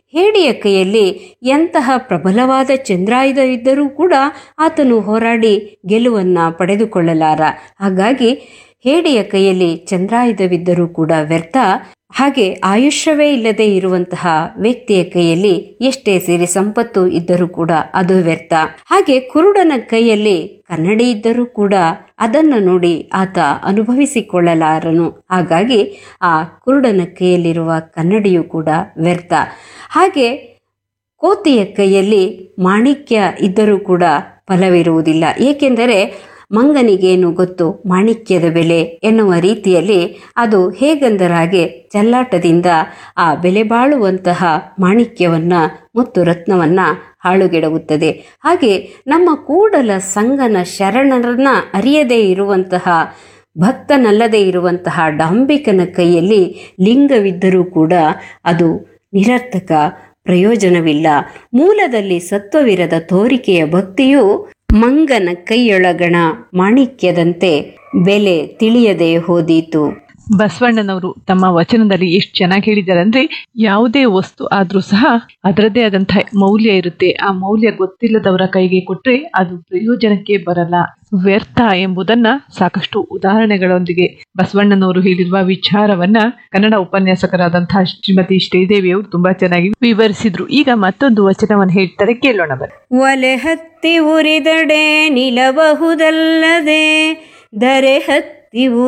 ಹೇಡಿಯ ಕೈಯಲ್ಲಿ ಎಂತಹ ಪ್ರಬಲವಾದ ಚಂದ್ರಾಯುಧವಿದ್ದರೂ ಕೂಡ ಆತನು ಹೋರಾಡಿ ಗೆಲುವನ್ನು ಪಡೆದುಕೊಳ್ಳಲಾರ ಹಾಗಾಗಿ ಹೇಡಿಯ ಕೈಯಲ್ಲಿ ಚಂದ್ರಾಯುಧವಿದ್ದರೂ ಕೂಡ ವ್ಯರ್ಥ ಹಾಗೆ ಆಯುಷ್ಯವೇ ಇಲ್ಲದೆ ಇರುವಂತಹ ವ್ಯಕ್ತಿಯ ಕೈಯಲ್ಲಿ ಎಷ್ಟೇ ಸಿರಿ ಸಂಪತ್ತು ಇದ್ದರೂ ಕೂಡ ಅದು ವ್ಯರ್ಥ ಹಾಗೆ ಕುರುಡನ ಕೈಯಲ್ಲಿ ಕನ್ನಡಿ ಇದ್ದರೂ ಕೂಡ ಅದನ್ನು ನೋಡಿ ಆತ ಅನುಭವಿಸಿಕೊಳ್ಳಲಾರನು ಹಾಗಾಗಿ ಆ ಕುರುಡನ ಕೈಯಲ್ಲಿರುವ ಕನ್ನಡಿಯು ಕೂಡ ವ್ಯರ್ಥ ಹಾಗೆ ಕೋತಿಯ ಕೈಯಲ್ಲಿ ಮಾಣಿಕ್ಯ ಇದ್ದರೂ ಕೂಡ ಫಲವಿರುವುದಿಲ್ಲ ಏಕೆಂದರೆ ಮಂಗನಿಗೇನು ಗೊತ್ತು ಮಾಣಿಕ್ಯದ ಬೆಲೆ ಎನ್ನುವ ರೀತಿಯಲ್ಲಿ ಅದು ಹೇಗೆಂದರಾಗೆ ಚಲ್ಲಾಟದಿಂದ ಆ ಬೆಲೆ ಬಾಳುವಂತಹ ಮಾಣಿಕ್ಯವನ್ನ ಮತ್ತು ರತ್ನವನ್ನ ಹಾಳುಗೆಡವುತ್ತದೆ ಹಾಗೆ ನಮ್ಮ ಕೂಡಲ ಸಂಗನ ಶರಣರನ್ನ ಅರಿಯದೇ ಇರುವಂತಹ ಭಕ್ತನಲ್ಲದೆ ಇರುವಂತಹ ಡಾಂಬಿಕನ ಕೈಯಲ್ಲಿ ಲಿಂಗವಿದ್ದರೂ ಕೂಡ ಅದು ನಿರರ್ಥಕ ಪ್ರಯೋಜನವಿಲ್ಲ ಮೂಲದಲ್ಲಿ ಸತ್ವವಿರದ ತೋರಿಕೆಯ ಭಕ್ತಿಯು ಮಂಗನ ಕೈಯೊಳಗಣ ಮಾಣಿಕ್ಯದಂತೆ ಬೆಲೆ ತಿಳಿಯದೆ ಹೋದೀತು ಬಸವಣ್ಣನವರು ತಮ್ಮ ವಚನದಲ್ಲಿ ಎಷ್ಟು ಚೆನ್ನಾಗಿ ಹೇಳಿದ್ದಾರೆ ಅಂದ್ರೆ ಯಾವುದೇ ವಸ್ತು ಆದ್ರೂ ಸಹ ಅದರದೇ ಆದಂತಹ ಮೌಲ್ಯ ಇರುತ್ತೆ ಆ ಮೌಲ್ಯ ಗೊತ್ತಿಲ್ಲದವರ ಕೈಗೆ ಕೊಟ್ರೆ ಅದು ಪ್ರಯೋಜನಕ್ಕೆ ಬರಲ್ಲ ವ್ಯರ್ಥ ಎಂಬುದನ್ನ ಸಾಕಷ್ಟು ಉದಾಹರಣೆಗಳೊಂದಿಗೆ ಬಸವಣ್ಣನವರು ಹೇಳಿರುವ ವಿಚಾರವನ್ನ ಕನ್ನಡ ಉಪನ್ಯಾಸಕರಾದಂತಹ ಶ್ರೀಮತಿ ಶ್ರೀದೇವಿ ಅವರು ತುಂಬಾ ಚೆನ್ನಾಗಿ ವಿವರಿಸಿದ್ರು ಈಗ ಮತ್ತೊಂದು ವಚನವನ್ನು ಹೇಳ್ತಾರೆ ಕೇಳೋಣ ಬನ್ನಿ ಒಲೆ ಹತ್ತಿ ಉರಿದಡೆ ನಿಲ್ಲಬಹುದಲ್ಲದೆ ದರೆ ಹತ್ತಿ